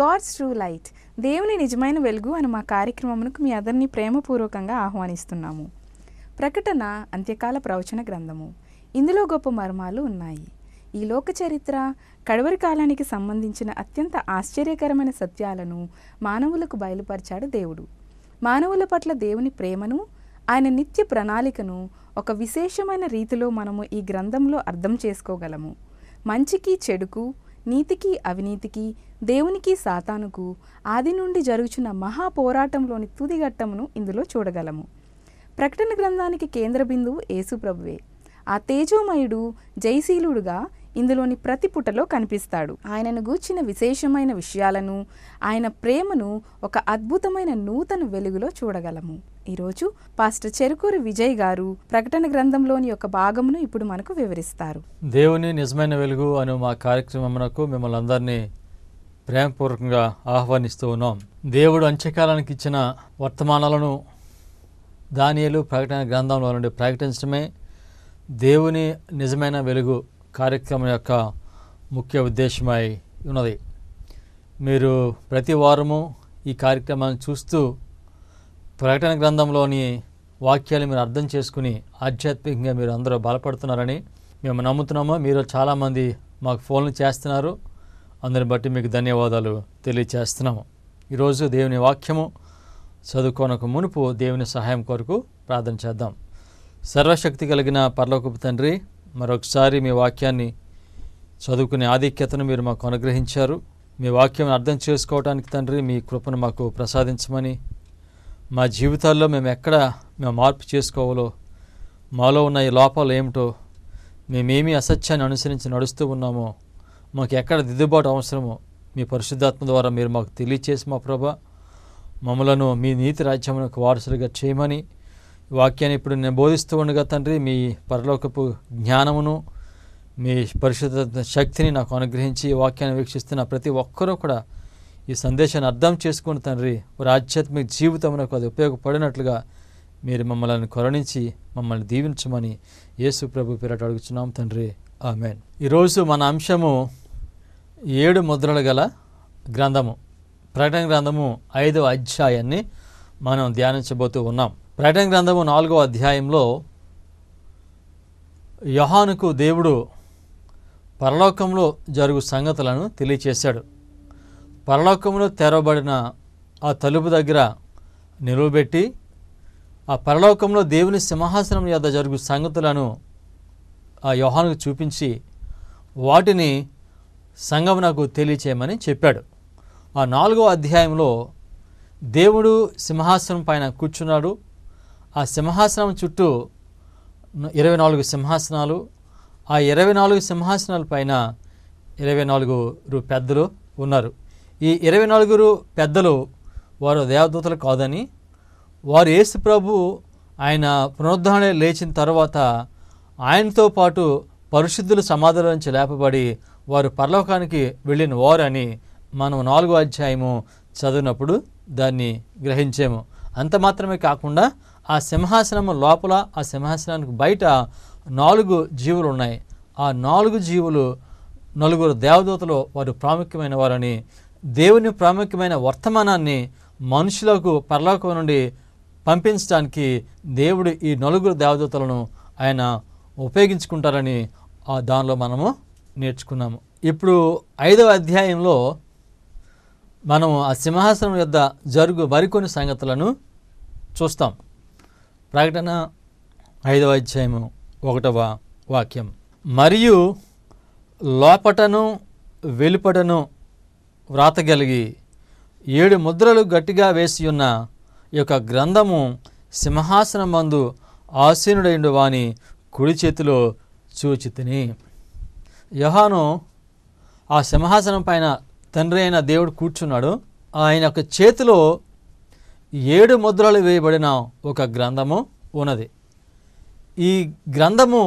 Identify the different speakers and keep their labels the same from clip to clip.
Speaker 1: God's true light దేవుని నిజమైన వెలుగు అని మా కార్యక్రమమునకు మీ అందరినీ ప్రేమపూర్వకంగా ఆహ్వానిస్తున్నాము ప్రకటన అంత్యకాల ప్రవచన గ్రంథము ఇందులో గొప్ప మర్మాలు ఉన్నాయి ఈ లోక చరిత్ర కడవరి కాలానికి సంబంధించిన అత్యంత ఆశ్చర్యకరమైన సత్యాలను మానవులకు బయలుపరిచాడు దేవుడు మానవుల పట్ల దేవుని ప్రేమను ఆయన నిత్య ప్రణాళికను ఒక విశేషమైన రీతిలో మనము ఈ గ్రంథంలో అర్థం చేసుకోగలము మంచికి చెడుకు నీతికి అవినీతికి దేవునికి సాతానుకు ఆది నుండి జరుగుచున్న మహా పోరాటంలోని తుదిఘట్టమును ఇందులో చూడగలము ప్రకటన గ్రంథానికి కేంద్ర బిందువు యేసుప్రభువే ఆ తేజోమయుడు జయశీలుడుగా ఇందులోని ప్రతి పుటలో కనిపిస్తాడు ఆయనను గూర్చిన విశేషమైన విషయాలను ఆయన ప్రేమను ఒక అద్భుతమైన నూతన వెలుగులో చూడగలము ఈరోజు పాస్టర్ చెరుకూరి విజయ్ గారు ప్రకటన గ్రంథంలోని ఒక భాగమును ఇప్పుడు మనకు వివరిస్తారు
Speaker 2: దేవుని నిజమైన వెలుగు అను మా కార్యక్రమమునకు మిమ్మల్ని అందరినీ ప్రేమపూర్వకంగా ఆహ్వానిస్తూ ఉన్నాం దేవుడు అంత్యకాలానికి ఇచ్చిన వర్తమానాలను దానియలు ప్రకటన గ్రంథంలో నుండి ప్రకటించడమే దేవుని నిజమైన వెలుగు కార్యక్రమం యొక్క ముఖ్య ఉద్దేశమై ఉన్నది మీరు ప్రతి వారము ఈ కార్యక్రమాన్ని చూస్తూ ప్రకటన గ్రంథంలోని వాక్యాలు మీరు అర్థం చేసుకుని ఆధ్యాత్మికంగా మీరు అందరూ బలపడుతున్నారని మేము నమ్ముతున్నాము మీరు చాలామంది మాకు ఫోన్లు చేస్తున్నారు అందరిని బట్టి మీకు ధన్యవాదాలు తెలియచేస్తున్నాము ఈరోజు దేవుని వాక్యము చదువుకోనకు మునుపు దేవుని సహాయం కొరకు ప్రార్థన చేద్దాం సర్వశక్తి కలిగిన పరలోకపు తండ్రి మరొకసారి మీ వాక్యాన్ని చదువుకునే ఆధిక్యతను మీరు మాకు అనుగ్రహించారు మీ వాక్యం అర్థం చేసుకోవడానికి తండ్రి మీ కృపను మాకు ప్రసాదించమని మా జీవితాల్లో మేము ఎక్కడ మేము మార్పు చేసుకోవాలో మాలో ఉన్న ఈ లోపాలు ఏమిటో మేమేమి అసత్యాన్ని అనుసరించి నడుస్తూ ఉన్నామో మాకు ఎక్కడ దిద్దుబాటు అవసరమో మీ పరిశుద్ధాత్మ ద్వారా మీరు మాకు తెలియచేసి మా ప్రభా మమ్మలను మీ నీతి రాజ్యమునకు వారసులుగా చేయమని ఈ వాక్యాన్ని ఇప్పుడు నేను బోధిస్తూ ఉండగా తండ్రి మీ పరలోకపు జ్ఞానమును మీ పరిశుద్ధ శక్తిని నాకు అనుగ్రహించి ఈ వాక్యాన్ని వీక్షిస్తున్న ప్రతి ఒక్కరూ కూడా ఈ సందేశాన్ని అర్థం చేసుకుని తండ్రి వారి ఆధ్యాత్మిక జీవితమునకు అది ఉపయోగపడినట్లుగా మీరు మమ్మల్ని కరుణించి మమ్మల్ని దీవించమని యేసు ప్రభు పేరట అడుగుతున్నాం తండ్రి ఆమెన్ ఈరోజు మన అంశము ఏడు ముద్రలు గల గ్రంథము ప్రకటన గ్రంథము ఐదవ అధ్యాయాన్ని మనం ధ్యానించబోతూ ఉన్నాం ప్రకటన గ్రంథము నాలుగో అధ్యాయంలో యోహానుకు దేవుడు పరలోకంలో జరుగు సంగతులను తెలియచేశాడు పరలోకంలో తెరవబడిన ఆ తలుపు దగ్గర నిలువబెట్టి ఆ పరలోకంలో దేవుని సింహాసనం యొద్ద జరుగు సంగతులను ఆ యోహానుకు చూపించి వాటిని సంగమునకు తెలియచేయమని చెప్పాడు ఆ నాలుగో అధ్యాయంలో దేవుడు సింహాసనం పైన కూర్చున్నాడు ఆ సింహాసనం చుట్టూ ఇరవై నాలుగు సింహాసనాలు ఆ ఇరవై నాలుగు సింహాసనాల పైన ఇరవై నాలుగురు పెద్దలు ఉన్నారు ఈ ఇరవై నలుగురు పెద్దలు వారు దేవదూతలు కాదని వారు యేసు ప్రభు ఆయన పునరుద్ధరణ లేచిన తర్వాత ఆయనతో పాటు పరిశుద్ధుల సమాధుల నుంచి లేపబడి వారు పరలోకానికి వెళ్ళిన వారు అని మనం నాలుగో అధ్యాయము చదివినప్పుడు దాన్ని గ్రహించాము అంత మాత్రమే కాకుండా ఆ సింహాసనము లోపల ఆ సింహాసనానికి బయట నాలుగు జీవులు ఉన్నాయి ఆ నాలుగు జీవులు నలుగురు దేవదూతలు వారు ప్రాముఖ్యమైన వారని దేవుని ప్రాముఖ్యమైన వర్తమానాన్ని మనుషులకు పరలోకం నుండి పంపించడానికి దేవుడు ఈ నలుగురు దేవదూతలను ఆయన ఉపయోగించుకుంటారని ఆ దానిలో మనము నేర్చుకున్నాము ఇప్పుడు ఐదవ అధ్యాయంలో మనం ఆ సింహాసనం యొద్ద జరుగు మరికొన్ని సంగతులను చూస్తాం ప్రకటన ఐదవ అధ్యాయము ఒకటవ వాక్యం మరియు లోపటను వెలుపటను వ్రాతగలిగి ఏడు ముద్రలు గట్టిగా వేసి ఉన్న ఈ యొక్క గ్రంథము సింహాసనం మందు ఆసీనుడైండు వాని కుడి చేతిలో చూచితిని యహాను ఆ సింహాసనం పైన తండ్రి అయిన దేవుడు కూర్చున్నాడు ఆయన యొక్క చేతిలో ఏడు ముద్రలు వేయబడిన ఒక గ్రంథము ఉన్నది ఈ గ్రంథము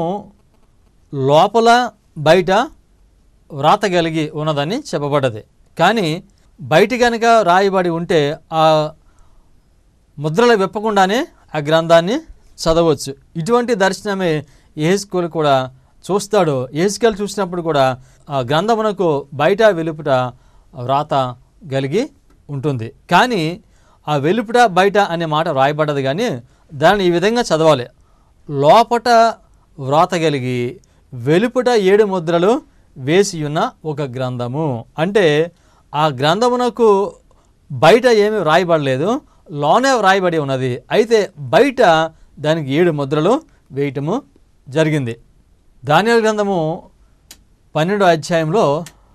Speaker 2: లోపల బయట వ్రాతగలిగి ఉన్నదని చెప్పబడ్డది కానీ బయట కనుక రాయబడి ఉంటే ఆ ముద్రలు విప్పకుండానే ఆ గ్రంథాన్ని చదవచ్చు ఇటువంటి దర్శనమే ఏహెస్కోలు కూడా చూస్తాడు ఏహెస్కేల్ చూసినప్పుడు కూడా ఆ గ్రంథమునకు బయట వెలుపుట వ్రాత కలిగి ఉంటుంది కానీ ఆ వెలుపుట బయట అనే మాట రాయబడ్డది కానీ దాన్ని ఈ విధంగా చదవాలి లోపట వ్రాత కలిగి వెలుపుట ఏడు ముద్రలు వేసి ఉన్న ఒక గ్రంథము అంటే ఆ గ్రంథమునకు బయట ఏమీ వ్రాయబడలేదు లోనే వ్రాయబడి ఉన్నది అయితే బయట దానికి ఏడు ముద్రలు వేయటము జరిగింది ధాన్యాల గ్రంథము పన్నెండో అధ్యాయంలో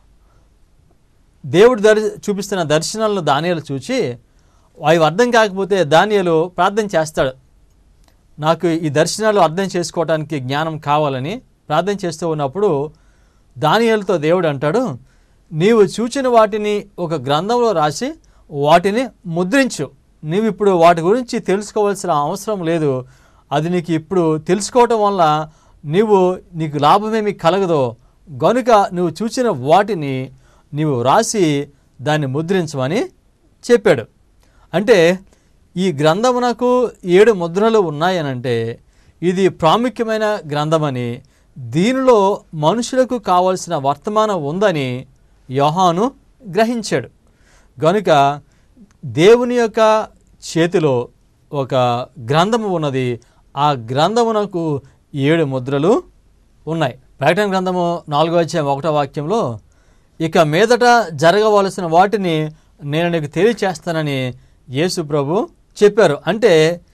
Speaker 2: దేవుడు దర్ చూపిస్తున్న దర్శనాలను దానియాలు చూచి అవి అర్థం కాకపోతే దానియాలు ప్రార్థన చేస్తాడు నాకు ఈ దర్శనాలు అర్థం చేసుకోవడానికి జ్ఞానం కావాలని ప్రార్థన చేస్తూ ఉన్నప్పుడు దానియాలతో దేవుడు అంటాడు నీవు చూచిన వాటిని ఒక గ్రంథంలో రాసి వాటిని ముద్రించు నీవు ఇప్పుడు వాటి గురించి తెలుసుకోవాల్సిన అవసరం లేదు అది నీకు ఇప్పుడు తెలుసుకోవటం వల్ల నీవు నీకు లాభమేమి కలగదో గనుక నువ్వు చూసిన వాటిని నీవు రాసి దాన్ని ముద్రించమని చెప్పాడు అంటే ఈ గ్రంథమునకు ఏడు ముద్రలు ఉన్నాయనంటే ఇది ప్రాముఖ్యమైన గ్రంథమని దీనిలో మనుషులకు కావలసిన వర్తమానం ఉందని యోహాను గ్రహించాడు గనుక దేవుని యొక్క చేతిలో ఒక గ్రంథము ఉన్నది ఆ గ్రంథమునకు ఏడు ముద్రలు ఉన్నాయి ప్రకటన గ్రంథము నాలుగో అధ్యాయం ఒకటో వాక్యంలో ఇక మీదట జరగవలసిన వాటిని నేను నీకు తెలియచేస్తానని యేసు ప్రభు చెప్పారు అంటే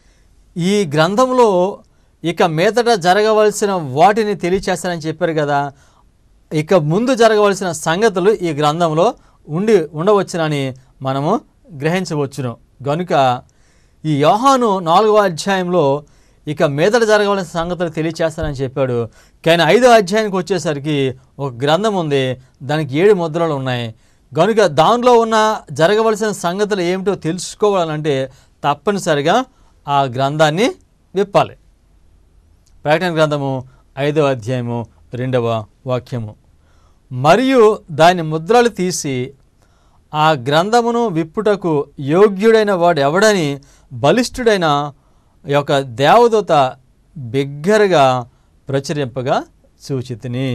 Speaker 2: ఈ గ్రంథంలో ఇక మీదట జరగవలసిన వాటిని తెలియచేస్తానని చెప్పారు కదా ఇక ముందు జరగవలసిన సంగతులు ఈ గ్రంథంలో ఉండి ఉండవచ్చునని మనము గ్రహించవచ్చును గనుక ఈ యోహాను నాలుగవ అధ్యాయంలో ఇక మీదట జరగవలసిన సంగతులు తెలియచేస్తానని చెప్పాడు కానీ ఐదో అధ్యాయానికి వచ్చేసరికి ఒక గ్రంథం ఉంది దానికి ఏడు ముద్రలు ఉన్నాయి కనుక దానిలో ఉన్న జరగవలసిన సంగతులు ఏమిటో తెలుసుకోవాలంటే తప్పనిసరిగా ఆ గ్రంథాన్ని విప్పాలి ప్రకటన గ్రంథము ఐదవ అధ్యాయము రెండవ వాక్యము మరియు దాని ముద్రలు తీసి ఆ గ్రంథమును విప్పుటకు యోగ్యుడైన వాడు ఎవడని బలిష్ఠుడైన యొక్క దేవదూత బిగ్గరగా ప్రచురింపగా సూచితిని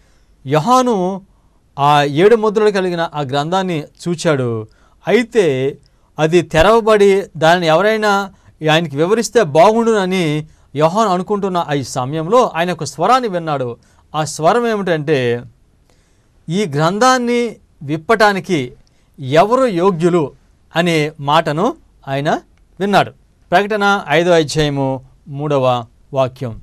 Speaker 2: యహాను ఆ ఏడు ముద్రలు కలిగిన ఆ గ్రంథాన్ని చూచాడు అయితే అది తెరవబడి దానిని ఎవరైనా ఆయనకి వివరిస్తే బాగుండునని యోహాను అనుకుంటున్న ఈ సమయంలో ఆయన ఒక స్వరాన్ని విన్నాడు ఆ స్వరం ఏమిటంటే ఈ గ్రంథాన్ని విప్పటానికి ఎవరు యోగ్యులు అనే మాటను ఆయన విన్నాడు ప్రకటన ఐదో అధ్యాయము మూడవ వాక్యం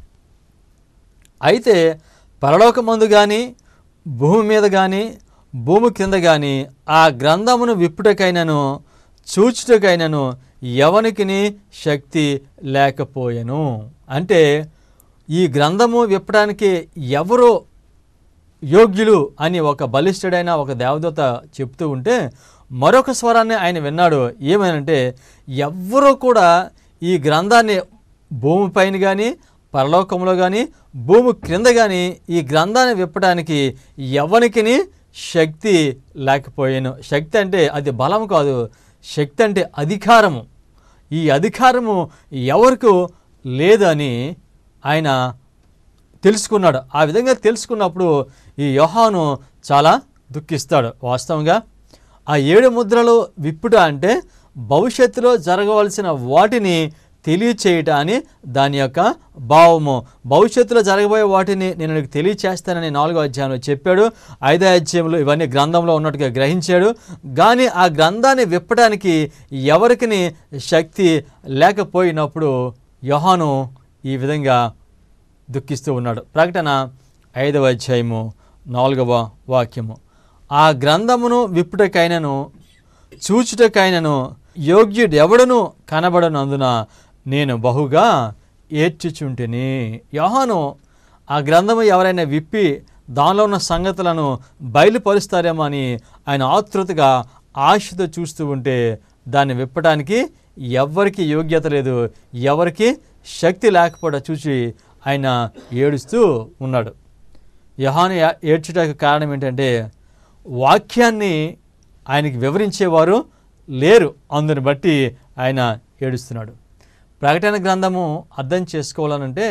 Speaker 2: అయితే పరలోకమందు కానీ భూమి మీద కానీ భూమి కింద కానీ ఆ గ్రంథమును విప్పుటకైనను చూచుటకైనను ఎవనికిని శక్తి లేకపోయెను అంటే ఈ గ్రంథము విప్పడానికి ఎవరు యోగ్యులు అని ఒక బలిష్ఠుడైన ఒక దేవదూత చెప్తూ ఉంటే మరొక స్వరాన్ని ఆయన విన్నాడు ఏమనంటే ఎవ్వరూ కూడా ఈ గ్రంథాన్ని భూమిపైన కానీ పరలోకంలో కానీ భూమి క్రింద కానీ ఈ గ్రంథాన్ని విప్పడానికి ఎవరికిని శక్తి లేకపోయాను శక్తి అంటే అది బలం కాదు శక్తి అంటే అధికారము ఈ అధికారము ఎవరికి లేదని ఆయన తెలుసుకున్నాడు ఆ విధంగా తెలుసుకున్నప్పుడు ఈ యోహాను చాలా దుఃఖిస్తాడు వాస్తవంగా ఆ ఏడు ముద్రలు విప్పుట అంటే భవిష్యత్తులో జరగవలసిన వాటిని తెలియచేయట అని దాని యొక్క భావము భవిష్యత్తులో జరగబోయే వాటిని నేను నీకు తెలియచేస్తానని నాలుగో అధ్యాయంలో చెప్పాడు ఐదో అధ్యాయంలో ఇవన్నీ గ్రంథంలో ఉన్నట్టుగా గ్రహించాడు కానీ ఆ గ్రంథాన్ని విప్పడానికి ఎవరికిని శక్తి లేకపోయినప్పుడు యోహాను ఈ విధంగా దుఃఖిస్తూ ఉన్నాడు ప్రకటన ఐదవ అధ్యాయము నాలుగవ వాక్యము ఆ గ్రంథమును విప్పుటకైనను చూచుటకైనను యోగ్యుడెవడను కనబడనందున నేను బహుగా ఏడ్చుచుంటిని యోహాను ఆ గ్రంథము ఎవరైనా విప్పి దానిలో ఉన్న సంగతులను బయలుపరుస్తారేమో అని ఆయన ఆతృతగా ఆశతో చూస్తూ ఉంటే దాన్ని విప్పడానికి ఎవరికి యోగ్యత లేదు ఎవరికి శక్తి లేకపోవడం చూసి ఆయన ఏడుస్తూ ఉన్నాడు యహాను ఏడ్చుటకు కారణం ఏంటంటే వాక్యాన్ని ఆయనకి వివరించేవారు లేరు అందుని బట్టి ఆయన ఏడుస్తున్నాడు ప్రకటన గ్రంథము అర్థం చేసుకోవాలనంటే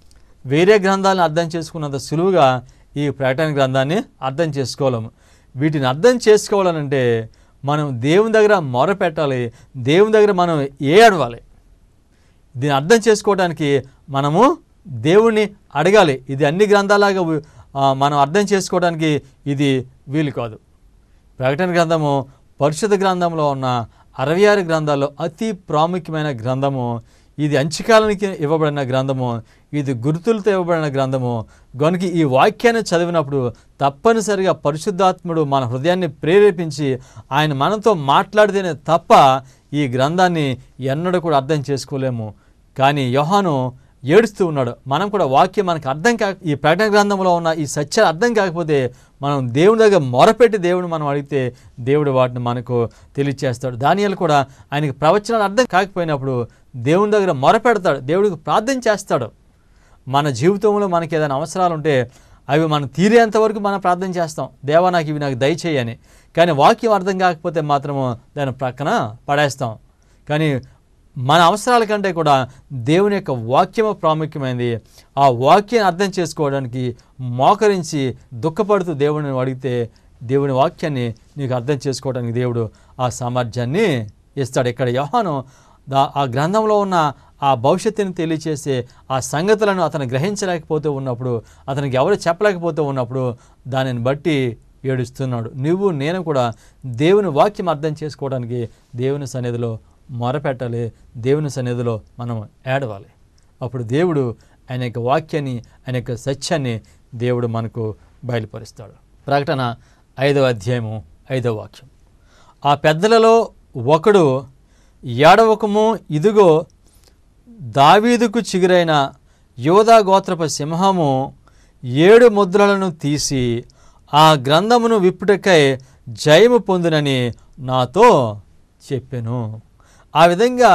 Speaker 2: వేరే గ్రంథాలను అర్థం చేసుకున్నంత సులువుగా ఈ ప్రకటన గ్రంథాన్ని అర్థం చేసుకోలేము వీటిని అర్థం చేసుకోవాలనంటే మనం దేవుని దగ్గర మొర పెట్టాలి దేవుని దగ్గర మనం ఏడవాలి దీన్ని అర్థం చేసుకోవడానికి మనము దేవుణ్ణి అడగాలి ఇది అన్ని గ్రంథాలాగా వి- ఆ, మనం అర్థం చేసుకోవడానికి ఇది వీలు కాదు ప్రకటన గ్రంథము పరిశుద్ధ గ్రంథంలో ఉన్న అరవై ఆరు గ్రంథాల్లో అతి ప్రాముఖ్యమైన గ్రంథము ఇది అంచుకాలానికి ఇవ్వబడిన గ్రంథము ఇది గుర్తులతో ఇవ్వబడిన గ్రంథము గనుక ఈ వాక్యాన్ని చదివినప్పుడు తప్పనిసరిగా పరిశుద్ధాత్ముడు మన హృదయాన్ని ప్రేరేపించి ఆయన మనతో మాట్లాడితేనే తప్ప ఈ గ్రంథాన్ని ఎన్నడూ కూడా అర్థం చేసుకోలేము కానీ యోహాను ఏడుస్తూ ఉన్నాడు మనం కూడా వాక్యం మనకు అర్థం కాక ఈ ప్రకటన గ్రంథంలో ఉన్న ఈ సత్యాలు అర్థం కాకపోతే మనం దేవుని దగ్గర మొరపెట్టి దేవుని మనం అడిగితే దేవుడు వాటిని మనకు తెలియచేస్తాడు దానియాలు కూడా ఆయనకి ప్రవచనాలు అర్థం కాకపోయినప్పుడు దేవుని దగ్గర మొరపెడతాడు దేవుడికి ప్రార్థన చేస్తాడు మన జీవితంలో మనకి ఏదైనా అవసరాలు ఉంటే అవి మనం తీరేంత వరకు మనం ప్రార్థన చేస్తాం దేవా నాకు ఇవి నాకు దయచేయని కానీ వాక్యం అర్థం కాకపోతే మాత్రము దాని ప్రక్కన పడేస్తాం కానీ మన అవసరాల కంటే కూడా దేవుని యొక్క వాక్యము ప్రాముఖ్యమైనది ఆ వాక్యాన్ని అర్థం చేసుకోవడానికి మోకరించి దుఃఖపడుతూ దేవుడిని అడిగితే దేవుని వాక్యాన్ని నీకు అర్థం చేసుకోవడానికి దేవుడు ఆ సామర్థ్యాన్ని ఇస్తాడు ఇక్కడ యోహాను దా ఆ గ్రంథంలో ఉన్న ఆ భవిష్యత్తుని తెలియచేసే ఆ సంగతులను అతను గ్రహించలేకపోతూ ఉన్నప్పుడు అతనికి ఎవరు చెప్పలేకపోతూ ఉన్నప్పుడు దానిని బట్టి ఏడుస్తున్నాడు నువ్వు నేను కూడా దేవుని వాక్యం అర్థం చేసుకోవడానికి దేవుని సన్నిధిలో మొరపెట్టాలి దేవుని సన్నిధిలో మనం ఏడవాలి అప్పుడు దేవుడు ఆయన యొక్క వాక్యాన్ని ఆయన యొక్క సత్యాన్ని దేవుడు మనకు బయలుపరుస్తాడు ప్రకటన ఐదవ అధ్యాయము ఐదవ వాక్యం ఆ పెద్దలలో ఒకడు ఏడవకము ఇదిగో దావీదుకు చిగురైన యోధా గోత్రప సింహము ఏడు ముద్రలను తీసి ఆ గ్రంథమును విప్పుటకై జయము పొందునని నాతో చెప్పెను ఆ విధంగా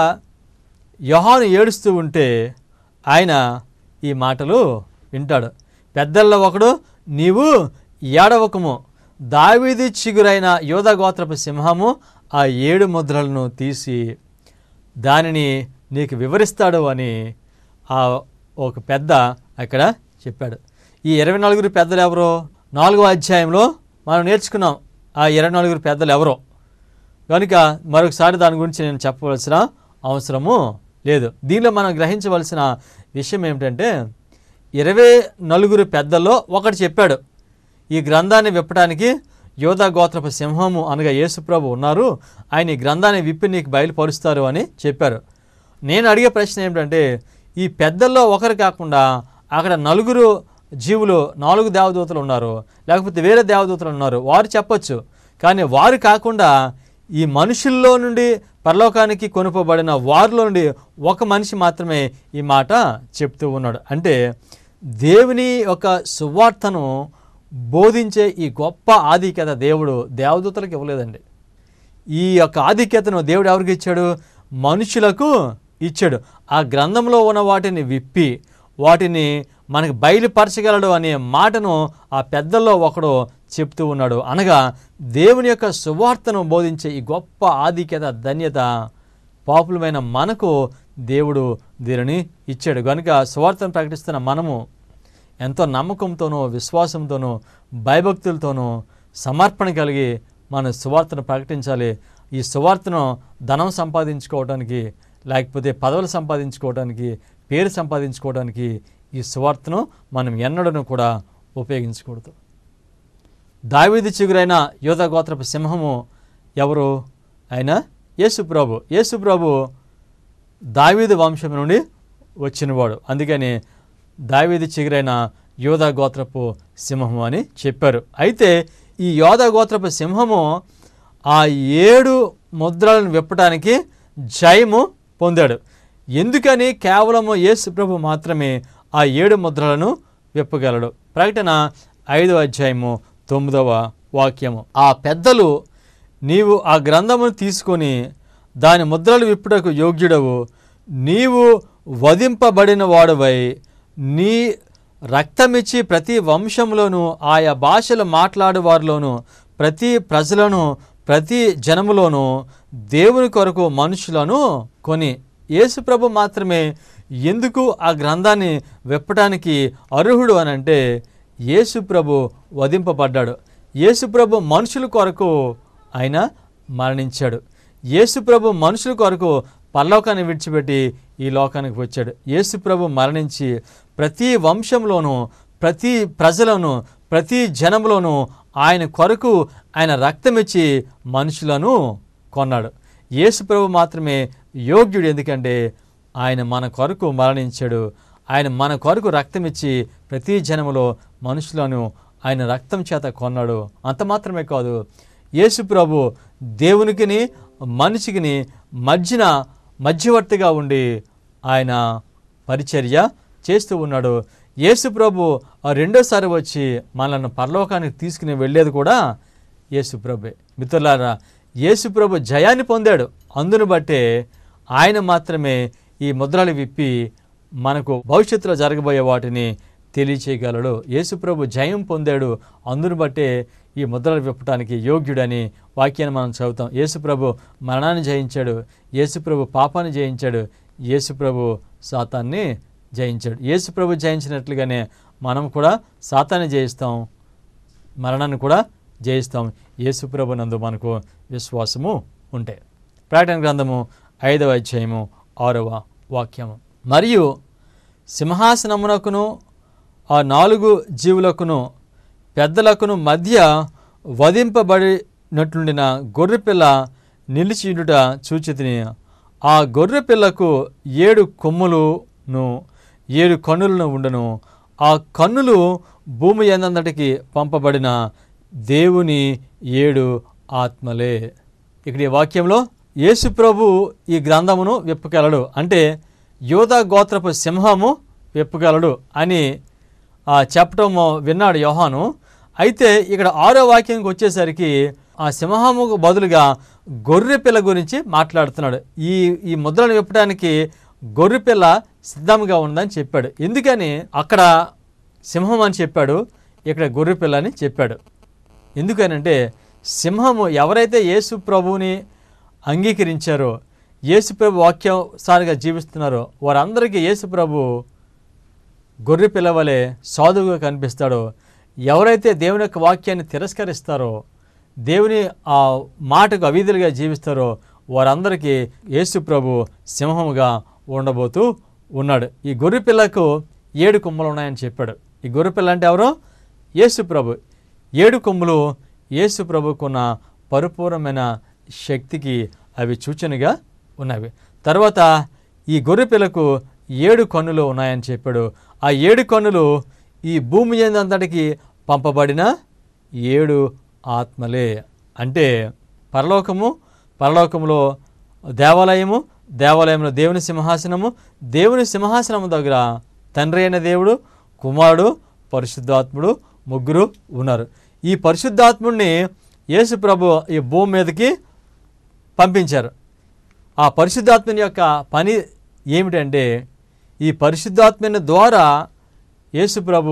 Speaker 2: యోహాను ఏడుస్తూ ఉంటే ఆయన ఈ మాటలు వింటాడు పెద్దల్లో ఒకడు నీవు ఏడవకము దావీది చిగురైన యోధ గోత్రపు సింహము ఆ ఏడు ముద్రలను తీసి దానిని నీకు వివరిస్తాడు అని ఆ ఒక పెద్ద అక్కడ చెప్పాడు ఈ ఇరవై నలుగురు పెద్దలు ఎవరో నాలుగో అధ్యాయంలో మనం నేర్చుకున్నాం ఆ ఇరవై నలుగురు పెద్దలు ఎవరో కనుక మరొకసారి దాని గురించి నేను చెప్పవలసిన అవసరము లేదు దీనిలో మనం గ్రహించవలసిన విషయం ఏమిటంటే ఇరవై నలుగురు పెద్దల్లో ఒకటి చెప్పాడు ఈ గ్రంథాన్ని విప్పడానికి యోధా గోత్రపు సింహము అనగా యేసుప్రభు ఉన్నారు ఆయన ఈ గ్రంథాన్ని విప్పి నీకు బయలుపరుస్తారు అని చెప్పారు నేను అడిగే ప్రశ్న ఏమిటంటే ఈ పెద్దల్లో ఒకరు కాకుండా అక్కడ నలుగురు జీవులు నాలుగు దేవదూతలు ఉన్నారు లేకపోతే వేరే దేవదూతలు ఉన్నారు వారు చెప్పొచ్చు కానీ వారు కాకుండా ఈ మనుషుల్లో నుండి పరలోకానికి కొనుపబడిన వారిలో నుండి ఒక మనిషి మాత్రమే ఈ మాట చెప్తూ ఉన్నాడు అంటే దేవుని యొక్క సువార్తను బోధించే ఈ గొప్ప ఆధిక్యత దేవుడు దేవదూతలకు ఇవ్వలేదండి ఈ యొక్క ఆధిక్యతను దేవుడు ఎవరికి ఇచ్చాడు మనుషులకు ఇచ్చాడు ఆ గ్రంథంలో ఉన్న వాటిని విప్పి వాటిని మనకు బయలుపరచగలడు అనే మాటను ఆ పెద్దల్లో ఒకడు చెప్తూ ఉన్నాడు అనగా దేవుని యొక్క సువార్తను బోధించే ఈ గొప్ప ఆధిక్యత ధన్యత పాపులమైన మనకు దేవుడు దీనిని ఇచ్చాడు కనుక సువార్తను ప్రకటిస్తున్న మనము ఎంతో నమ్మకంతోనూ విశ్వాసంతోనూ భయభక్తులతోనూ సమర్పణ కలిగి మన సువార్తను ప్రకటించాలి ఈ సువార్తను ధనం సంపాదించుకోవడానికి లేకపోతే పదవులు సంపాదించుకోవడానికి పేరు సంపాదించుకోవడానికి ఈ సువార్తను మనం ఎన్నడూ కూడా ఉపయోగించకూడదు దావీది చిగురైన యోధ గోత్రపు సింహము ఎవరు ఆయన యేసుప్రభు యేసుప్రభు దావీదు వంశం నుండి వచ్చినవాడు అందుకని దావీది చిగురైన యోధా గోత్రపు సింహము అని చెప్పారు అయితే ఈ యోధా గోత్రపు సింహము ఆ ఏడు ముద్రలను విప్పటానికి జయము పొందాడు ఎందుకని కేవలము యేసు ప్రభు మాత్రమే ఆ ఏడు ముద్రలను విప్పగలడు ప్రకటన ఐదవ అధ్యాయము తొమ్మిదవ వాక్యము ఆ పెద్దలు నీవు ఆ గ్రంథమును తీసుకొని దాని ముద్రలు విప్పుటకు యోగ్యుడవు నీవు వధింపబడిన వాడువై నీ రక్తమిచ్చి ప్రతి వంశంలోనూ ఆయా భాషలు మాట్లాడు వారిలోనూ ప్రతి ప్రజలను ప్రతి జనములోనూ దేవుని కొరకు మనుషులను కొని యేసుప్రభు మాత్రమే ఎందుకు ఆ గ్రంథాన్ని విప్పటానికి అర్హుడు అని అంటే యేసుప్రభు వధింపబడ్డాడు యేసుప్రభు మనుషుల కొరకు ఆయన మరణించాడు యేసు ప్రభు మనుషుల కొరకు పరలోకాన్ని విడిచిపెట్టి ఈ లోకానికి వచ్చాడు యేసు ప్రభు మరణించి ప్రతి వంశంలోనూ ప్రతి ప్రజలను ప్రతి జనంలోనూ ఆయన కొరకు ఆయన రక్తమిచ్చి మనుషులను కొన్నాడు యేసు ప్రభు మాత్రమే యోగ్యుడు ఎందుకంటే ఆయన మన కొరకు మరణించాడు ఆయన మన కొరకు రక్తమిచ్చి ప్రతి జనములో మనుషులను ఆయన రక్తం చేత కొన్నాడు అంత మాత్రమే కాదు యేసు ప్రభు దేవునికిని మనిషికిని మధ్యన మధ్యవర్తిగా ఉండి ఆయన పరిచర్య చేస్తూ ఉన్నాడు యేసు ప్రభు ఆ రెండోసారి వచ్చి మనల్ని పరలోకానికి తీసుకుని వెళ్ళేది కూడా యేసు ప్రభే మిత్రులారా యేసు ప్రభు జయాన్ని పొందాడు అందును బట్టే ఆయన మాత్రమే ఈ ముద్రలు విప్పి మనకు భవిష్యత్తులో జరగబోయే వాటిని తెలియచేయగలడు యేసు ప్రభు జయం పొందాడు అందును బట్టే ఈ ముద్రలు విప్పటానికి యోగ్యుడని వాక్యాన్ని మనం చదువుతాం యేసు ప్రభు మరణాన్ని జయించాడు యేసు ప్రభు పాపాన్ని జయించాడు యేసు ప్రభు సాతాన్ని జయించాడు యేసు ప్రభు జయించినట్లుగానే మనం కూడా సాతాన్ని జయిస్తాం మరణాన్ని కూడా జయిస్తాం యేసు ప్రభు నందు మనకు విశ్వాసము ఉంటే ప్రకటన గ్రంథము ఐదవ అధ్యాయము ఆరవ వాక్యము మరియు సింహాసనమునకును ఆ నాలుగు జీవులకును పెద్దలకును మధ్య వధింపబడినట్లుండిన గొర్రెపిల్ల నిలిచియుట చూచితిని ఆ గొర్రెపిల్లకు ఏడు కొమ్ములును ఏడు కన్నులను ఉండను ఆ కన్నులు భూమి ఎందంతటికి పంపబడిన దేవుని ఏడు ఆత్మలే ఇక్కడ ఈ వాక్యంలో యేసు ప్రభు ఈ గ్రంథమును విప్పగలడు అంటే యోధా గోత్రపు సింహము విప్పగలడు అని ఆ చెప్పటం విన్నాడు యోహాను అయితే ఇక్కడ ఆరో వాక్యానికి వచ్చేసరికి ఆ సింహముకు బదులుగా గొర్రె పిల్ల గురించి మాట్లాడుతున్నాడు ఈ ఈ ముద్రను విప్పడానికి గొర్రె పిల్ల సిద్ధంగా ఉందని చెప్పాడు ఎందుకని అక్కడ సింహం అని చెప్పాడు ఇక్కడ గొర్రె పిల్ల అని చెప్పాడు ఎందుకనంటే సింహము ఎవరైతే యేసు ప్రభువుని అంగీకరించారో యేసు ప్రభు వాక్యానుసారిగా జీవిస్తున్నారో వారందరికీ యేసు ప్రభు గొర్రె పిల్లవలే సాధువుగా కనిపిస్తాడో ఎవరైతే దేవుని యొక్క వాక్యాన్ని తిరస్కరిస్తారో దేవుని ఆ మాటకు అవిధులుగా జీవిస్తారో వారందరికీ యేసు ప్రభు సింహముగా ఉండబోతూ ఉన్నాడు ఈ గొర్రె పిల్లకు ఏడు కొమ్ములు ఉన్నాయని చెప్పాడు ఈ గొర్రె పిల్ల అంటే ఎవరు యేసు ప్రభు ఏడు కొమ్ములు యేసు ప్రభుకున్న పరిపూర్ణమైన శక్తికి అవి సూచనగా ఉన్నవి తర్వాత ఈ గొర్రె పిల్లకు ఏడు కన్నులు ఉన్నాయని చెప్పాడు ఆ ఏడు కన్నులు ఈ భూమి అంతటికి పంపబడిన ఏడు ఆత్మలే అంటే పరలోకము పరలోకములో దేవాలయము దేవాలయంలో దేవుని సింహాసనము దేవుని సింహాసనము దగ్గర తండ్రి అయిన దేవుడు కుమారుడు పరిశుద్ధాత్ముడు ముగ్గురు ఉన్నారు ఈ పరిశుద్ధాత్ముడిని యేసు ప్రభు ఈ భూమి మీదకి పంపించారు ఆ పరిశుద్ధాత్మని యొక్క పని ఏమిటంటే ఈ పరిశుద్ధాత్మని ద్వారా యేసు ప్రభు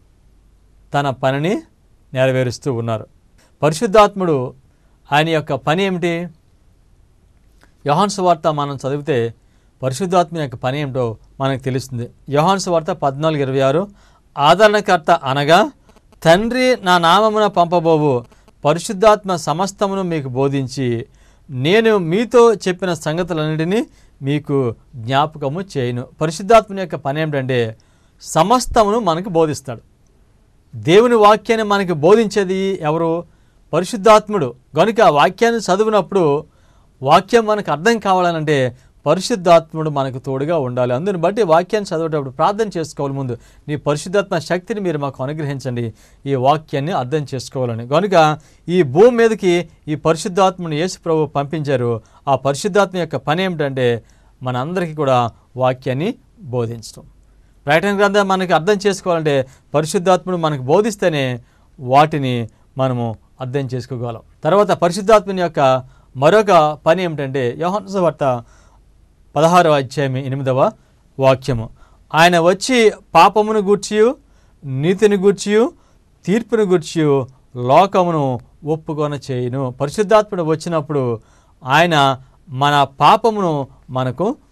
Speaker 2: తన పనిని నెరవేరుస్తూ ఉన్నారు పరిశుద్ధాత్ముడు ఆయన యొక్క పని ఏమిటి యోహాన్స్ వార్త మనం చదివితే పరిశుద్ధాత్మ యొక్క పని ఏమిటో మనకు తెలుస్తుంది యోహాన్స్ వార్త పద్నాలుగు ఇరవై ఆరు ఆదరణకర్త అనగా తండ్రి నా నామమున పంపబోవు పరిశుద్ధాత్మ సమస్తమును మీకు బోధించి నేను మీతో చెప్పిన సంగతులన్నిటినీ మీకు జ్ఞాపకము చేయను పరిశుద్ధాత్మ యొక్క పని ఏమిటంటే సమస్తమును మనకు బోధిస్తాడు దేవుని వాక్యాన్ని మనకి బోధించేది ఎవరు పరిశుద్ధాత్ముడు కనుక ఆ వాక్యాన్ని చదివినప్పుడు వాక్యం మనకు అర్థం కావాలనంటే పరిశుద్ధాత్ముడు మనకు తోడుగా ఉండాలి అందుని బట్టి వాక్యాన్ని చదివేటప్పుడు ప్రార్థన చేసుకోవాలి ముందు నీ పరిశుద్ధాత్మ శక్తిని మీరు మాకు అనుగ్రహించండి ఈ వాక్యాన్ని అర్థం చేసుకోవాలని కనుక ఈ భూమి మీదకి ఈ పరిశుద్ధాత్మను యేసు ప్రభు పంపించారు ఆ పరిశుద్ధాత్మ యొక్క పని ఏమిటంటే మనందరికీ కూడా వాక్యాన్ని బోధించడం ప్రకటన గ్రంథం మనకి అర్థం చేసుకోవాలంటే పరిశుద్ధాత్ముడు మనకు బోధిస్తేనే వాటిని మనము అర్థం చేసుకోగలం తర్వాత పరిశుద్ధాత్మని యొక్క మరొక పని ఏమిటంటే యోహాను వార్త పదహారవ అధ్యాయం ఎనిమిదవ వాక్యము ఆయన వచ్చి పాపమును గూర్చియు నీతిని గూర్చియు తీర్పును గూర్చియు లోకమును ఒప్పుకొన చేయును పరిశుద్ధాత్ముడు వచ్చినప్పుడు ఆయన మన పాపమును మనకు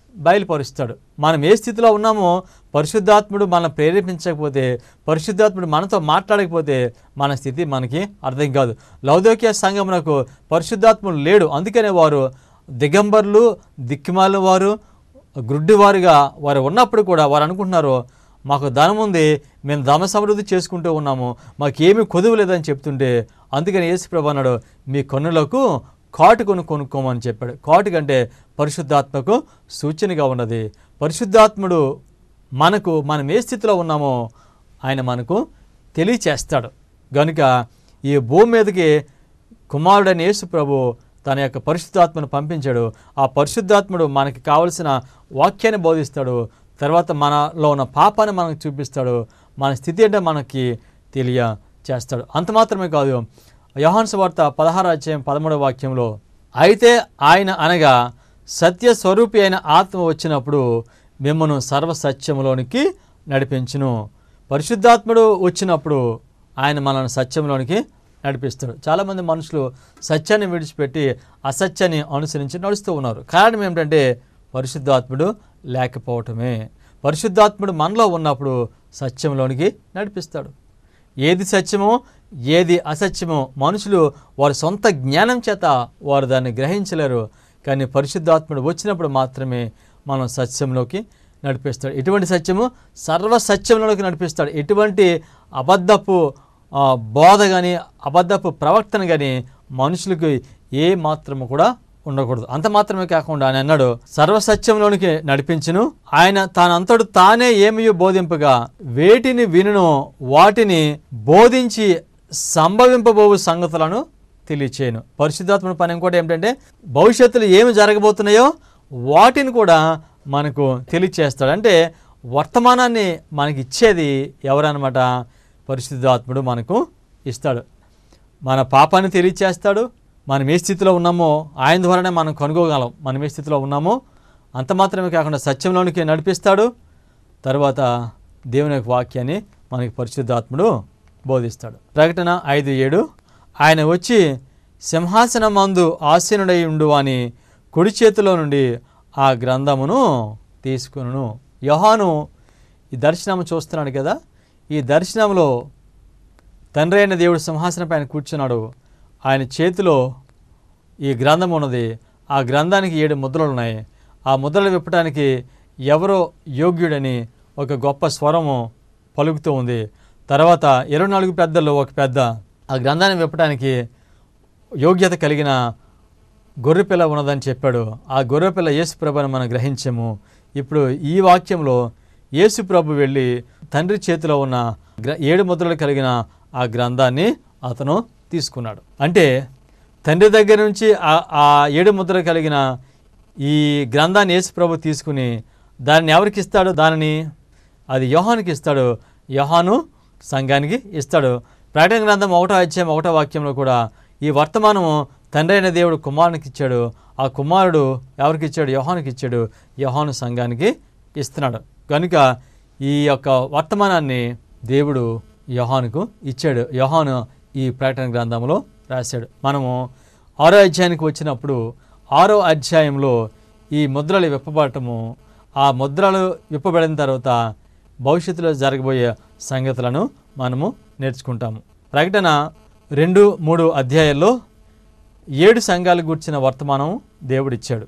Speaker 2: బయలుపరుస్తాడు మనం ఏ స్థితిలో ఉన్నామో పరిశుద్ధాత్ముడు మనం ప్రేరేపించకపోతే పరిశుద్ధాత్ముడు మనతో మాట్లాడకపోతే మన స్థితి మనకి అర్థం కాదు లౌదోక్య సంఘమునకు పరిశుద్ధాత్ముడు లేడు అందుకనే వారు దిగంబర్లు దిక్కిమాల వారు గ్రుడ్డివారుగా వారు ఉన్నప్పుడు కూడా వారు అనుకుంటున్నారు మాకు ధనం ఉంది మేము ధన సమృద్ధి చేసుకుంటూ ఉన్నాము మాకేమీ కొదువు లేదని చెప్తుంటే అందుకని యేసుప్రభు అన్నాడు మీ కన్నులకు కాటుకొని కొనుక్కోమని చెప్పాడు కాటు కంటే పరిశుద్ధాత్మకు సూచనగా ఉన్నది పరిశుద్ధాత్ముడు మనకు మనం ఏ స్థితిలో ఉన్నామో ఆయన మనకు తెలియచేస్తాడు గనుక ఈ భూమి మీదకి కుమారుడైన యేసు ప్రభు తన యొక్క పరిశుద్ధాత్మను పంపించాడు ఆ పరిశుద్ధాత్ముడు మనకి కావలసిన వాక్యాన్ని బోధిస్తాడు తర్వాత మనలో ఉన్న పాపాన్ని మనకు చూపిస్తాడు మన స్థితి అంటే మనకి తెలియ చేస్తాడు అంత మాత్రమే కాదు యోహాన్స్ వార్త పదహారు అధ్యాయం పదమూడవ వాక్యంలో అయితే ఆయన అనగా సత్య స్వరూపి అయిన ఆత్మ వచ్చినప్పుడు మిమ్మను సర్వసత్యములోనికి నడిపించును పరిశుద్ధాత్ముడు వచ్చినప్పుడు ఆయన మనల్ని సత్యంలోనికి నడిపిస్తాడు చాలామంది మనుషులు సత్యాన్ని విడిచిపెట్టి అసత్యాన్ని అనుసరించి నడుస్తూ ఉన్నారు కారణం ఏమిటంటే పరిశుద్ధాత్ముడు లేకపోవటమే పరిశుద్ధాత్ముడు మనలో ఉన్నప్పుడు సత్యంలోనికి నడిపిస్తాడు ఏది సత్యమో ఏది అసత్యమో మనుషులు వారి సొంత జ్ఞానం చేత వారు దాన్ని గ్రహించలేరు కానీ పరిశుద్ధాత్ముడు వచ్చినప్పుడు మాత్రమే మనం సత్యంలోకి నడిపిస్తాడు ఎటువంటి సత్యము సర్వ సత్యంలోకి నడిపిస్తాడు ఎటువంటి అబద్ధపు ఆ, బోధ కానీ అబద్ధపు ప్రవర్తన కానీ మనుషులకు ఏ మాత్రము కూడా ఉండకూడదు అంత మాత్రమే కాకుండా ఆయన అన్నాడు సర్వసత్యంలోనికి నడిపించును ఆయన తానంతడు తానే ఏమియో బోధింపగా వేటిని వినును వాటిని బోధించి సంభవింపబోవు సంగతులను తెలియచేయను పరిశుద్ధాత్మ పని ఇంకోటి ఏమిటంటే భవిష్యత్తులో ఏమి జరగబోతున్నాయో వాటిని కూడా మనకు తెలియచేస్తాడు అంటే వర్తమానాన్ని మనకి ఇచ్చేది ఎవరన్నమాట పరిశుద్ధాత్ముడు మనకు ఇస్తాడు మన పాపాన్ని తెలియచేస్తాడు మనం ఏ స్థితిలో ఉన్నామో ఆయన ద్వారానే మనం కనుగోగలం మనం ఏ స్థితిలో ఉన్నామో అంత మాత్రమే కాకుండా సత్యంలోనికి నడిపిస్తాడు తర్వాత దేవుని యొక్క వాక్యాన్ని మనకి పరిశుద్ధాత్ముడు బోధిస్తాడు ప్రకటన ఐదు ఏడు ఆయన వచ్చి సింహాసనం మందు ఆసీనుడై ఉండు అని కుడి చేతిలో నుండి ఆ గ్రంథమును తీసుకును యోహాను ఈ దర్శనం చూస్తున్నాడు కదా ఈ దర్శనంలో తండ్రి అయిన దేవుడు సింహాసనం పైన కూర్చున్నాడు ఆయన చేతిలో ఈ గ్రంథం ఉన్నది ఆ గ్రంథానికి ఏడు ముద్రలు ఉన్నాయి ఆ ముద్రలు విప్పడానికి ఎవరో యోగ్యుడని ఒక గొప్ప స్వరము పలుకుతూ ఉంది తర్వాత ఇరవై నాలుగు పెద్దల్లో ఒక పెద్ద ఆ గ్రంథాన్ని విప్పడానికి యోగ్యత కలిగిన గొర్రెపిల్ల ఉన్నదని చెప్పాడు ఆ గొర్రెపిల్ల యేసుప్రభుని మనం గ్రహించాము ఇప్పుడు ఈ వాక్యంలో యేసుప్రభు వెళ్ళి తండ్రి చేతిలో ఉన్న గ్ర ఏడు ముద్రలు కలిగిన ఆ గ్రంథాన్ని అతను తీసుకున్నాడు అంటే తండ్రి దగ్గర నుంచి ఆ- ఆ ఏడు ముద్రలు కలిగిన ఈ గ్రంథాన్ని యేసుప్రభు తీసుకుని దానిని ఎవరికి ఇస్తాడు దానిని అది యోహానికి ఇస్తాడు యోహాను సంఘానికి ఇస్తాడు ప్రకటన గ్రంథం ఒకటో అధ్యాయం ఒకటో వాక్యంలో కూడా ఈ వర్తమానము తండ్రి అయిన దేవుడు కుమారునికి ఇచ్చాడు ఆ కుమారుడు ఎవరికి ఇచ్చాడు యోహానికి ఇచ్చాడు యోహాను సంఘానికి ఇస్తున్నాడు కనుక ఈ యొక్క వర్తమానాన్ని దేవుడు యోహానుకు ఇచ్చాడు యోహాను ఈ ప్రకటన గ్రంథంలో రాశాడు మనము ఆరో అధ్యాయానికి వచ్చినప్పుడు ఆరో అధ్యాయంలో ఈ ముద్రలు విప్పబడటము ఆ ముద్రలు విప్పబడిన తర్వాత భవిష్యత్తులో జరగబోయే సంగతులను మనము నేర్చుకుంటాము ప్రకటన రెండు మూడు అధ్యాయాల్లో ఏడు సంఘాలకు గుర్చిన వర్తమానం దేవుడిచ్చాడు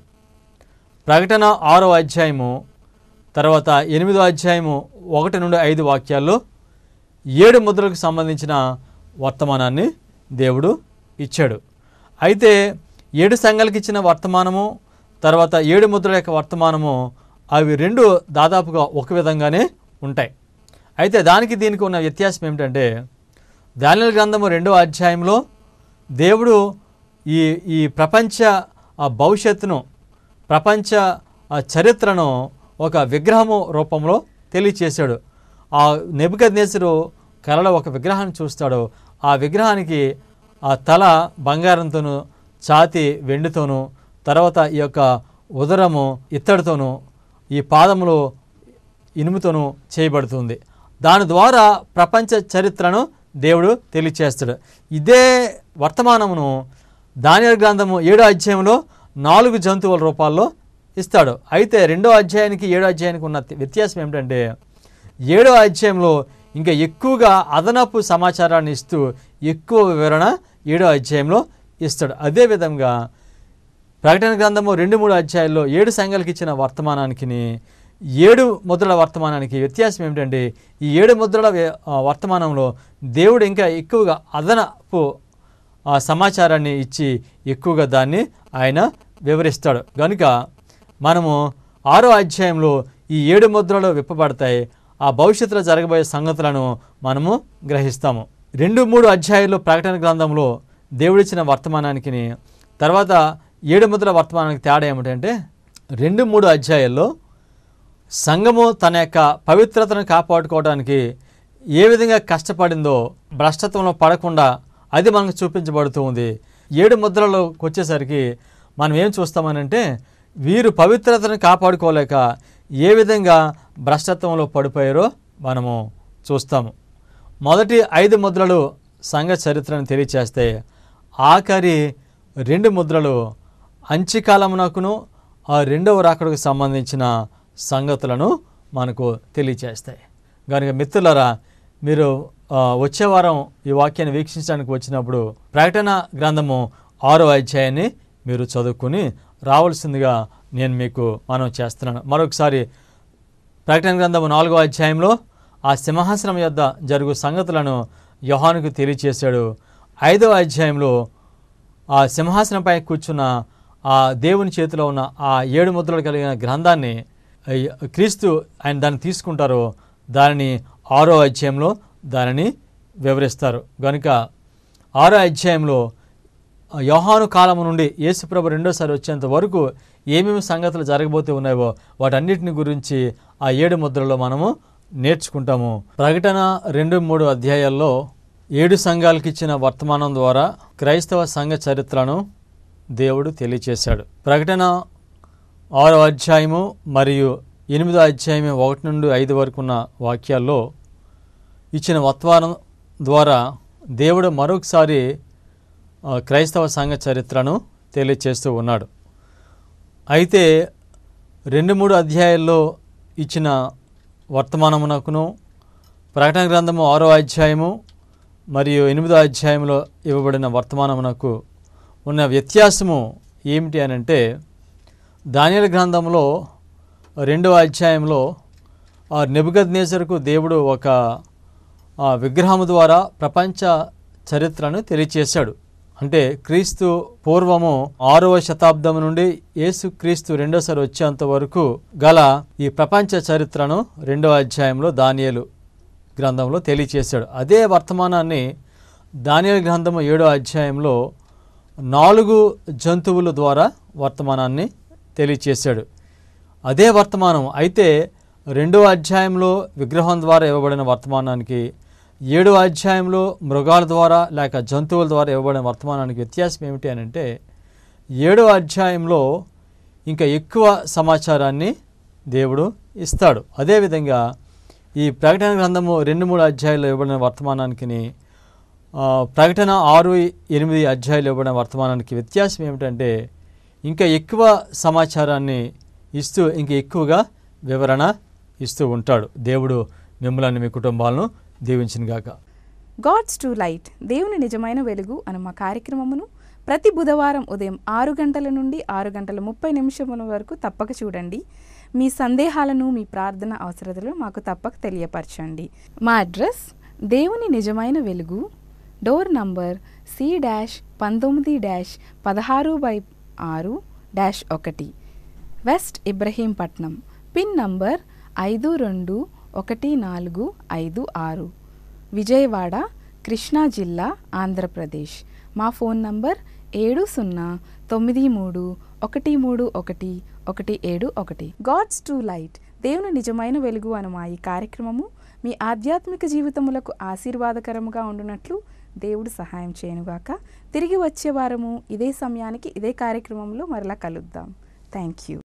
Speaker 2: ప్రకటన ఆరో అధ్యాయము తర్వాత ఎనిమిదో అధ్యాయము ఒకటి నుండి ఐదు వాక్యాల్లో ఏడు ముద్రలకు సంబంధించిన వర్తమానాన్ని దేవుడు ఇచ్చాడు అయితే ఏడు సంఘాలకు ఇచ్చిన వర్తమానము తర్వాత ఏడు ముద్రల యొక్క వర్తమానము అవి రెండు దాదాపుగా ఒక విధంగానే ఉంటాయి అయితే దానికి దీనికి ఉన్న వ్యత్యాసం ఏమిటంటే దానిల గ్రంథము రెండో అధ్యాయంలో దేవుడు ఈ ఈ ప్రపంచ ఆ, భవిష్యత్తును ప్రపంచ ఆ, చరిత్రను ఒక విగ్రహము రూపంలో తెలియచేశాడు ఆ నెబుకద్నేసరు కలలో ఒక విగ్రహాన్ని చూస్తాడు ఆ విగ్రహానికి ఆ తల బంగారంతోనూ ఛాతి వెండితోనూ తర్వాత ఈ యొక్క ఉదరము ఇత్తడితోనూ ఈ పాదములు ఇనుముతోనూ చేయబడుతుంది దాని ద్వారా ప్రపంచ చరిత్రను దేవుడు తెలియచేస్తాడు ఇదే వర్తమానమును దానియల్ గ్రంథము ఏడో అధ్యాయంలో నాలుగు జంతువుల రూపాల్లో ఇస్తాడు అయితే రెండో అధ్యాయానికి ఏడో అధ్యాయానికి ఉన్న వ్యత్యాసం ఏమిటంటే ఏడో అధ్యాయంలో ఇంకా ఎక్కువగా అదనపు సమాచారాన్ని ఇస్తూ ఎక్కువ వివరణ ఏడో అధ్యాయంలో ఇస్తాడు అదేవిధంగా ప్రకటన గ్రంథము రెండు మూడు అధ్యాయాల్లో ఏడు సంఘాలకు ఇచ్చిన వర్తమానానికి ఏడు ముద్రల వర్తమానానికి వ్యత్యాసం ఏమిటంటే ఈ ఏడు ముద్రల వ్య- ఆ, వర్తమానంలో దేవుడు ఇంకా ఎక్కువగా అదనపు ఆ సమాచారాన్ని ఇచ్చి ఎక్కువగా దాన్ని ఆయన వివరిస్తాడు కనుక మనము ఆరో అధ్యాయంలో ఈ ఏడు ముద్రలు విప్పబడతాయి ఆ భవిష్యత్తులో జరగబోయే సంగతులను మనము గ్రహిస్తాము రెండు మూడు అధ్యాయాల్లో ప్రకటన గ్రంథంలో దేవుడిచ్చిన వర్తమానానికి తర్వాత ఏడు ముద్రల వర్తమానానికి తేడా ఏమిటంటే రెండు మూడు అధ్యాయాల్లో సంఘము తన యొక్క పవిత్రతను కాపాడుకోవడానికి ఏ విధంగా కష్టపడిందో భ్రష్టత్వంలో పడకుండా అది మనకు చూపించబడుతూ ఉంది ఏడు ముద్రలోకి వచ్చేసరికి మనం ఏం చూస్తామనంటే వీరు పవిత్రతను కాపాడుకోలేక ఏ విధంగా భ్రష్టత్వంలో పడిపోయారో మనము చూస్తాము మొదటి ఐదు ముద్రలు సంఘ చరిత్రను తెలియచేస్తే ఆఖరి రెండు ముద్రలు అంత్యకాలమునకును ఆ రెండవ రాకడకు సంబంధించిన సంగతులను మనకు తెలియచేస్తాయి కనుక మిత్రులరా మీరు ఆ, వచ్చే వారం ఈ వాక్యాన్ని వీక్షించడానికి వచ్చినప్పుడు ప్రకటన గ్రంథము ఆరో అధ్యాయాన్ని మీరు చదువుకుని రావాల్సిందిగా నేను మీకు మనం చేస్తున్నాను మరొకసారి ప్రకటన గ్రంథము నాలుగో అధ్యాయంలో ఆ సింహాసనం యొద్ద జరుగు సంగతులను యోహానుకు తెలియచేశాడు ఐదవ అధ్యాయంలో ఆ సింహాసనంపై కూర్చున్న ఆ దేవుని చేతిలో ఉన్న ఆ ఏడు ముద్రలు కలిగిన గ్రంథాన్ని ఆ, క్రీస్తు ఆయన దాన్ని తీసుకుంటారో దానిని ఆరో అధ్యాయంలో దానిని వివరిస్తారు కనుక ఆరో అధ్యాయంలో ఆ యోహాను కాలం నుండి యేసుప్రభు రెండోసారి వచ్చేంత వరకు ఏమేమి సంగతులు జరగబోతూ ఉన్నాయో వాటన్నిటిని గురించి ఆ ఏడు ముద్రలో మనము నేర్చుకుంటాము ప్రకటన రెండు మూడు అధ్యాయాల్లో ఏడు సంఘాలకు ఇచ్చిన వర్తమానం ద్వారా క్రైస్తవ సంఘ చరిత్రను దేవుడు తెలియచేశాడు ప్రకటన ఆరో అధ్యాయము మరియు ఎనిమిదో అధ్యాయం ఒకటి నుండి ఐదు వరకు ఉన్న వాక్యాల్లో ఇచ్చిన వర్తమానం ద్వారా దేవుడు మరొకసారి ఆ, క్రైస్తవ సంఘ చరిత్రను తెలియచేస్తూ ఉన్నాడు అయితే రెండు మూడు అధ్యాయాల్లో ఇచ్చిన వర్తమానమునకును ప్రకటన గ్రంథము ఆరో అధ్యాయము మరియు ఎనిమిదో అధ్యాయంలో ఇవ్వబడిన వర్తమానమునకు ఉన్న వ్యత్యాసము ఏమిటి అని అంటే దానియల గ్రంథంలో రెండవ అధ్యాయంలో ఆ నెబుగద్నేసరుకు దేవుడు ఒక ఆ, విగ్రహము ద్వారా ప్రపంచ చరిత్రను తెలియచేశాడు అంటే క్రీస్తు పూర్వము ఆరవ శతాబ్దం నుండి యేసు క్రీస్తు రెండోసారి వచ్చేంత వరకు గల ఈ ప్రపంచ చరిత్రను రెండవ అధ్యాయంలో దానియేలు గ్రంథంలో తెలియచేశాడు అదే వర్తమానాన్ని దానియేలు గ్రంథము ఏడో అధ్యాయంలో నాలుగు జంతువుల ద్వారా వర్తమానాన్ని తెలియచేశాడు అదే వర్తమానం అయితే రెండో అధ్యాయంలో విగ్రహం ద్వారా ఇవ్వబడిన వర్తమానానికి ఏడో అధ్యాయంలో మృగాల ద్వారా లేక జంతువుల ద్వారా ఇవ్వబడిన వర్తమానానికి వ్యత్యాసం ఏమిటి అని అంటే ఏడో అధ్యాయంలో ఇంకా ఎక్కువ సమాచారాన్ని దేవుడు ఇస్తాడు అదేవిధంగా ఈ ప్రకటన గ్రంథము రెండు మూడు అధ్యాయాలు ఇవ్వబడిన వర్తమానానికి ఆ, ప్రకటన ఆరు ఎనిమిది అధ్యాయులు ఇవ్వబడిన వర్తమానానికి వ్యత్యాసం ఏమిటంటే ఇంకా ఎక్కువ సమాచారాన్ని ఇస్తూ ఇంకా ఎక్కువగా వివరణ ఇస్తూ ఉంటాడు దేవుడు మిమ్మల్ని మీ కుటుంబాలను దీవించిన గాక
Speaker 1: గాడ్స్ టు లైట్ దేవుని నిజమైన వెలుగు అను మా కార్యక్రమమును ప్రతి బుధవారం ఉదయం ఆరు గంటల నుండి ఆరు గంటల ముప్పై నిమిషముల వరకు తప్పక చూడండి మీ సందేహాలను మీ ప్రార్థన అవసరతలు మాకు తప్పక తెలియపరచండి మా అడ్రస్ దేవుని నిజమైన వెలుగు డోర్ నంబర్ సి డాష్ పంతొమ్మిది డాష్ పదహారు బై ఆరు డాష్ ఒకటి వెస్ట్ ఇబ్రహీంపట్నం పిన్ నంబర్ ఐదు రెండు ఒకటి నాలుగు ఐదు ఆరు విజయవాడ కృష్ణా జిల్లా ఆంధ్రప్రదేశ్ మా ఫోన్ నంబర్ ఏడు సున్నా తొమ్మిది మూడు ఒకటి మూడు ఒకటి ఒకటి ఏడు ఒకటి గాడ్స్ టు లైట్ దేవుని నిజమైన వెలుగు అను మా ఈ కార్యక్రమము మీ ఆధ్యాత్మిక జీవితములకు ఆశీర్వాదకరముగా ఉండునట్లు దేవుడు సహాయం చేయనుగాక తిరిగి వచ్చే వారము ఇదే సమయానికి ఇదే కార్యక్రమంలో మరలా కలుద్దాం థ్యాంక్ యూ